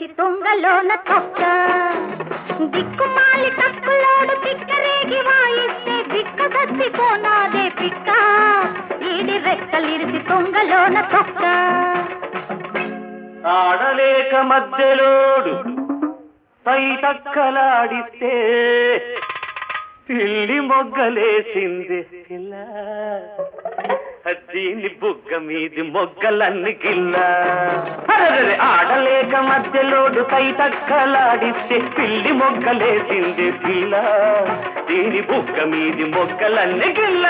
ఇరిసి తొంగలోన తొక్క దిక్కుమాలి తప్పులోడు పిక్కరేగి వాయిస్తే దిక్క సచ్చిపోనాదే పిక్క ఈడి రెక్కలిరిసి తొంగలోన తొక్క ఆడలేక మధ్యలోడు పై తక్కలాడిస్తే పిల్లి మొగ్గలేసింది పిల్ల దీని బుగ్గ మీది మొగ్గలన్ని కిల్ల అరెరెరె, ఆడలేక మధ్యలోడు పై తక్కలాడిస్తే పిల్లి మొగ్గలేసింది పిల్ల దీని బుగ్గ మీది మొగ్గలన్ని కిల్ల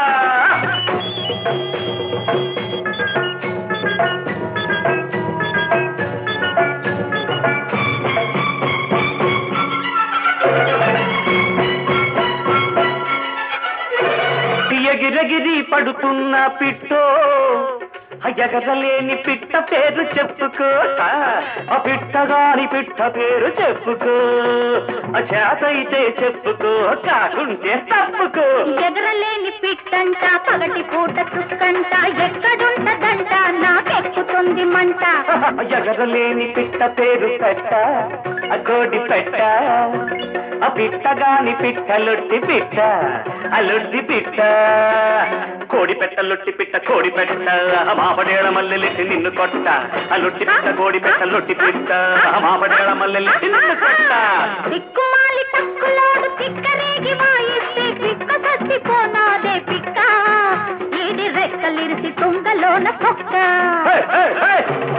ఎగిరెగిరి పడుతున్న పిట్టో ఆ ఎగరలేని పిట్ట పేరు చెప్పుకో ఆ పిట్టగాని పిట్ట పేరు చెప్పుకో ఆ చేతైతే చెప్పుకో కాకుంటే తప్పుకో ఎగరలేని పిట్టంట పగటి పూట చుక్కంట ఎక్కడుంటదంట నాకెక్కుతుంది మంట ఎగరలేని పిట్ట పేరు పెట్ట ఆ కోడి పెట్ట ఆ పిట్టగాని పిట్ట లొట్టి పిట్ట ఆ లొడ్డి పిట్ట కోడి పెట్ట లొట్టి పిట్ట కోడి పెట్ట మాపడేళ మల్లెలెట్టి నిన్ను కొట్ట ఆ లొట్టి పిట్ట కోడి పెట్ట లొట్టి పిట్ట మాపడేళ మల్లెలెట్టి నిన్ను కొట్ట దిక్కుమాలి తక్కులోడు పిక్కరేగి వాయిస్తే పిక్క చచ్చిపోనాదే పిక్క ఈడి రెక్కలిరిసి తుంగలోన పొక్క హే, హే, హే!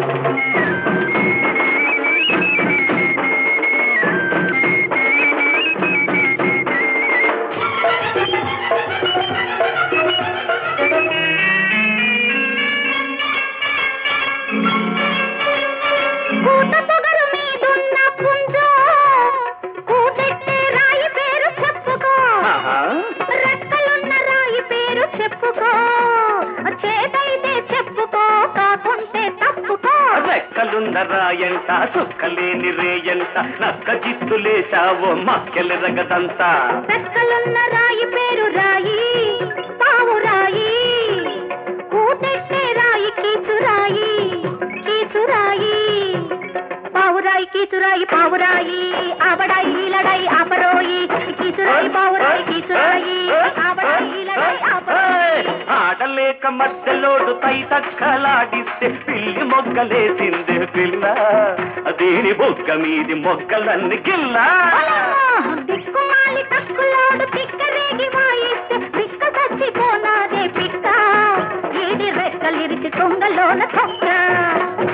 కూత పొగరు మీదున్న పుంజో కూతెట్టే రాయి పేరు చెప్పుకో ఆహా. రెక్కలున్న రాయి పేరు చెప్పుకో చేతైతే చెప్పుకో కాకుంటే తప్పుకో రెక్కలున్న రాయంట సుక్కలేని రేయంట నక్క జిత్తులేశావో మక్కెలెరగదంతా రెక్కలున్న రాయి పేరు రాయి పావు రాయి కూతెట్టే రాయి కీచురాయి కీచురాయి పావురాయి కీచురాయి పావురాయి ఆవడాయి ఈలడాయి ఆపరోయి కీచురాయి పావురాయి కీచురాయి ఆవడాయి ఈలడాయి ఆపరోయి ఆడలేక మధ్యలోడు తై తక్కలాడిస్తే పిల్లి మొగ్గలేసింది పిల్ల దీని బొగ్గ మీది మొగ్గలన్నీ గిల్లా దిక్కుమాలి తక్కులోడు పిక్కరేగి వాయిస్తే పిక్క చచ్చిపోనాదే పిక్క ఈడి రెక్కలిరిచి తొంగలోన తొక్క